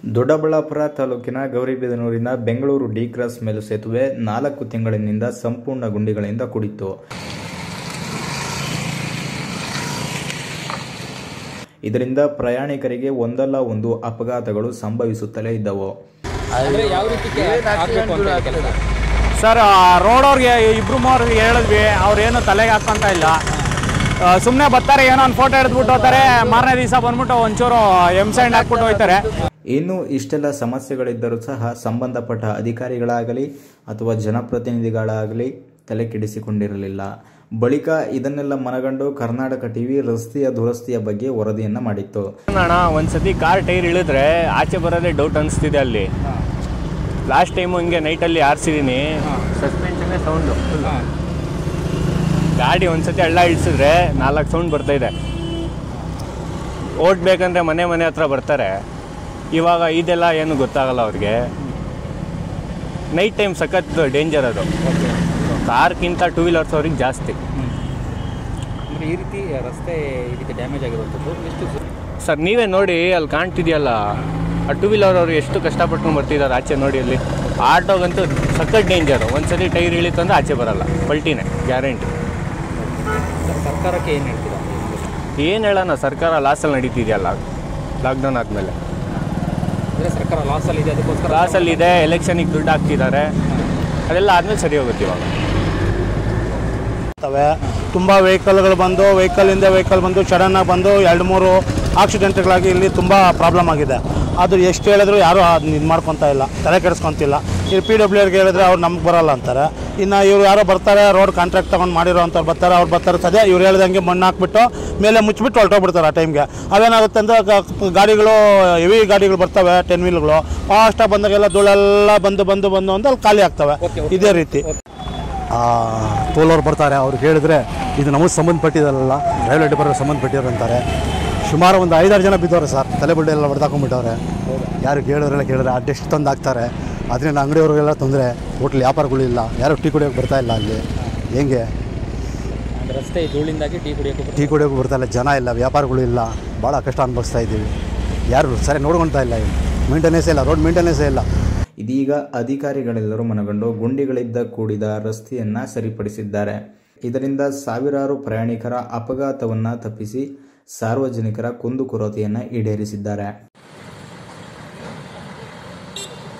ದೊಡ್ಡಬಳ್ಳಾಪುರ ತಾಲೂಕಿನ ಗೌರಿಬಿದನೂರಿನ Bengaluru D cross ಮೇಲು ಸೇತುವೆ ನಾಲ್ಕು ತಿಂಗಳಿನಿಂದ ಸಂಪೂರ್ಣ ಗುಂಡಿಗಳಿಂದ ಕೂಡಿತ್ತು ಇದರಿಂದ ಪ್ರಯಾಣಿಕರಿಗೆ ಒಂದಲ್ಲ ಒಂದು ಅಪಘಾತಗಳು ಸಂಭವಿಸುತ್ತಲೇ ಇದ್ದವು ಅಂದ್ರೆ ಯಾವ ರೀತಿ ಆಗ್ಬೇಕು ಅಂತ ಇದೆ ಕೆಲಸ ಸರ್ ರೋಡ್ ಅವ್ರಿಗೆ ಇಬ್ರು ಮೂವ್ರಿಗೆ ಹೇಳಿದ್ವಿ ಅವ್ರೇನು ತಲೆಗೆ ಹಾಕೊಂತ ಇಲ್ಲ ಸುಮ್ಮನೆ ಬರ್ತಾರೆ ಏನೋ ಒಂದು ಫೋಟೋ ಹಿಡಿದ್ಬಿಟ್ಟು ಹೋಗ್ತಾರೆ ಮಾರನೇ ದಿವಸ ಬಂದ್ಬಿಟ್ಟು ಒಂಚೂರು ಎಂಸೈಂಡ್ ಹಾಕ್ಬಿಟ್ಟು ಹೋಗ್ತಾರೆ ಇನ್ನು ಇಷ್ಟೆಲ್ಲ ಸಮಸ್ಯೆಗಳಿದ್ದರೂ ಸಹ ಸಂಬಂಧಪಟ್ಟ ಅಧಿಕಾರಿಗಳಾಗಲಿ ಅಥವಾ ಜನಪ್ರತಿನಿಧಿಗಳಾಗಲಿ ತಲೆ ಕೆಡಿಸಿಕೊಂಡಿರಲಿಲ್ಲ ಬಳಿಕ ಇದನ್ನೆಲ್ಲ ಮನಗಂಡು ಕರ್ನಾಟಕ ಟಿವಿ ರಸ್ತೆಯ ದುರಸ್ತಿಯ ಬಗ್ಗೆ ವರದಿಯನ್ನ ಮಾಡಿತ್ತು ಅಣ್ಣ ಒಂದ್ಸತಿ ಕಾರ್ ಟೈರ್ ಇಳಿದ್ರೆ ಆಚೆ ಬರೋದೇ ಡೌಟ್ ಅನಿಸ್ತಿದೆ ಅಲ್ಲಿ ಲಾಸ್ಟ್ ಟೈಮು ಹಿಂಗೆ ನೈಟಲ್ಲಿ ಆರಿಸಿದ್ದೀನಿ ಸಸ್ಪೆನ್ಷನ್ನೇ ಸೌಂಡು ಗಾಡಿ ಒಂದ್ಸತಿ ಹಳ್ಳ ಇಳಿಸಿದ್ರೆ ನಾಲ್ಕು ಸೌಂಡ್ ಬರ್ತಾ ಇದೆ ಓಡ್ಬೇಕಂದ್ರೆ ಮನೆ ಮನೆ ಹತ್ರ ಬರ್ತಾರೆ ಇವಾಗ ಇದೆಲ್ಲ ಏನು ಗೊತ್ತಾಗಲ್ಲ ಅವ್ರಿಗೆ ನೈಟ್ ಟೈಮ್ ಸಖತ್ ಡೇಂಜರ್ ಅದು ಕಾರ್ಗಿಂತ ಟೂ ವೀಲರ್ಸ್ ಅವ್ರಿಗೆ ಜಾಸ್ತಿ ಅಂದ್ರೆ ಈ ರೀತಿ ರಸ್ತೆ ಈ ರೀತಿ ಡ್ಯಾಮೇಜ್ ಆಗಿರುವಂಥದ್ದು ಎಷ್ಟು ಸರ್ ನೀವೇ ನೋಡಿ ಅಲ್ಲಿ ಕಾಣ್ತಿದೆಯಲ್ಲ ಆ ಟೂ ವೀಲರ್ ಅವರು ಎಷ್ಟು ಕಷ್ಟಪಟ್ಕೊಂಡು ಬರ್ತಿದ್ದಾರೆ ಆಚೆ ನೋಡಿ ಅಲ್ಲಿ ಆಟೋಗಂತೂ ಸಖತ್ ಡೇಂಜರು ಒಂದ್ಸತಿ ಟೈರ್ ಇಳಿತು ಅಂದ್ರೆ ಆಚೆ ಬರಲ್ಲ ಪಲ್ಟಿನೇ ಗ್ಯಾರಂಟಿ ಸರ್ ಸರ್ಕಾರಕ್ಕೆ ಏನು ಹೇಳ್ತೀರಾ ಏನು ಹೇಳೋಣ ಸರ್ಕಾರ ಲಾಸಲ್ಲಿ ನಡೀತಿದೆಯಲ್ಲ ಲಾಕ್ಡೌನ್ ಆದಮೇಲೆ ಅಂದರೆ ಸರ್ಕಾರ ಲಾಸಲ್ಲಿ ಇದೆ ಅದಕ್ಕೋಸ್ಕರ ಲಾಸಲ್ಲಿ ಇದೆ ಎಲೆಕ್ಷನಿಗೆ ದುಡ್ಡು ಹಾಕ್ತಿದ್ದಾರೆ ಅದೆಲ್ಲ ಆದಮೇಲೆ ಸರಿ ಹೋಗುತ್ತೆ ಇವಾಗ ಇರ್ತವೆ ತುಂಬ ವೆಹಿಕಲ್ಗಳು ಬಂದು ವೆಹಿಕಲಿಂದ ವೆಹಿಕಲ್ ಬಂದು ಸಡನ್ನಾಗಿ ಬಂದು ಎರಡು ಮೂರು ಆಕ್ಸಿಡೆಂಟ್ಗಳಾಗಿ ಇಲ್ಲಿ ತುಂಬ ಪ್ರಾಬ್ಲಮ್ ಆಗಿದೆ ಅದು ಎಷ್ಟು ಹೇಳಿದ್ರು ಯಾರೂ ಅದನ್ನ ಇದು ಮಾಡ್ಕೊತಾ ಇಲ್ಲ ತಲೆ ಕೆಡಿಸ್ಕೊಂತಿಲ್ಲ ಇಲ್ಲಿ ಪಿ ಡಬ್ಲ್ಯೂ ಅವ್ರಿಗೆ ಹೇಳಿದ್ರೆ ಅವ್ರು ನಮ್ಗೆ ಬರಲ್ಲ ಅಂತಾರೆ ಇನ್ನು ಇವ್ರು ಯಾರೋ ಬರ್ತಾರೆ ರೋಡ್ ಕಾಂಟ್ರಾಕ್ಟ್ ತೊಗೊಂಡು ಮಾಡಿರೋ ಅಂಥವ್ರು ಬರ್ತಾರೆ ಅವ್ರು ಬರ್ತಾರೆ ಸದ್ಯ ಇವ್ರು ಹೇಳ್ದಂಗೆ ಮಣ್ಣು ಹಾಕ್ಬಿಟ್ಟು ಮೇಲೆ ಮುಚ್ಚಿಬಿಟ್ಟು ಹೊರಟೋಗ್ಬಿಡ್ತಾರೆ ಆ ಟೈಮ್ಗೆ ಅವೇನಾಗುತ್ತೆ ಅಂದರೆ ಗ- ಗಾಡಿಗಳು ಹೆವಿ ಗಾಡಿಗಳು ಬರ್ತವೆ ಟೆನ್ ವೀಲ್ಗಳು ಫಾಸ್ಟಾಗಿ ಬಂದಾಗೆಲ್ಲ ಧೂಳೆಲ್ಲ ಬಂದು ಬಂದು ಬಂದು ಅಂತ ಅಲ್ಲಿ ಖಾಲಿ ಆಗ್ತವೆ ಇದೇ ರೀತಿ ಟೋಲವ್ರು ಬರ್ತಾರೆ ಅವ್ರಿಗೆ ಹೇಳಿದ್ರೆ ಇದು ನಮಗೆ ಸಂಬಂಧಪಟ್ಟಿದ್ದಲ್ಲ ರೈಲ್ವೆ ಡಿಪಾರ್ಟ್ಮೆಂಟ್ ಸಂಬಂಧಪಟ್ಟಿರೋರು ಅಂತಾರೆ ಸುಮಾರು ಒಂದು ಐದಾರು ಜನ ಬಿದ್ದವ್ರೆ ಸರ್ ತಲೆಬುಡ್ಡೆ ಎಲ್ಲ ಹೊಡೆದಾಕೊಂಡ್ಬಿಟ್ಟವ್ರೆ ಯಾರು ಕೇಳೋರೆಲ್ಲ ಕೇಳಿದ್ರೆ ಅಡ್ಡೆಷ್ಟು ತಂದು ಹಾಕ್ತಾರೆ ಅದರಿಂದ ಅಂಗಡಿಯವ್ರಿಗೆಲ್ಲ ತೊಂದರೆ ಹೋಟ್ಲ್ ವ್ಯಾಪಾರಗಳಿಲ್ಲ ಯಾರು ಟೀ ಕುಡಿಯೋಕೆ ಬರ್ತಾ ಇಲ್ಲ ಅಲ್ಲಿ ಹೆಂಗೆ ಅಂದ್ರೆ ರಸ್ತೆ ಧೂಳಿಂದಾಗಿ ಟೀ ಕುಡಿಯೋಕೆ ಟೀ ಕುಡಿಯೋಕೆ ಬರ್ತಾ ಇಲ್ಲ ಜನ ಇಲ್ಲ ವ್ಯಾಪಾರಗಳು ಇಲ್ಲ ಭಾಳ ಕಷ್ಟ ಅನುಭವಿಸ್ತಾ ಇದ್ದೀವಿ ಯಾರು ಸರಿ ನೋಡ್ಕೊಳ್ತಾ ಇಲ್ಲ ಮೇಂಟೆನೆನ್ಸೇ ಇಲ್ಲ ರೋಡ್ ಮೇಂಟೆನೆನ್ಸೇ ಇಲ್ಲ ಇದೀಗ ಅಧಿಕಾರಿಗಳೆಲ್ಲರೂ ಮನಗಂಡು ಗುಂಡಿಗಳಿದ್ದ ಕೂಡಿದ ರಸ್ತೆಯನ್ನ ಸರಿಪಡಿಸಿದ್ದಾರೆ ಇದರಿಂದ ಸಾವಿರಾರು ಪ್ರಯಾಣಿಕರ ಅಪಘಾತವನ್ನ ತಪ್ಪಿಸಿ ಸಾರ್ವಜನಿಕರ ಕುಂದುಕೊರತೆಯನ್ನ ಈಡೇರಿಸಿದ್ದಾರೆ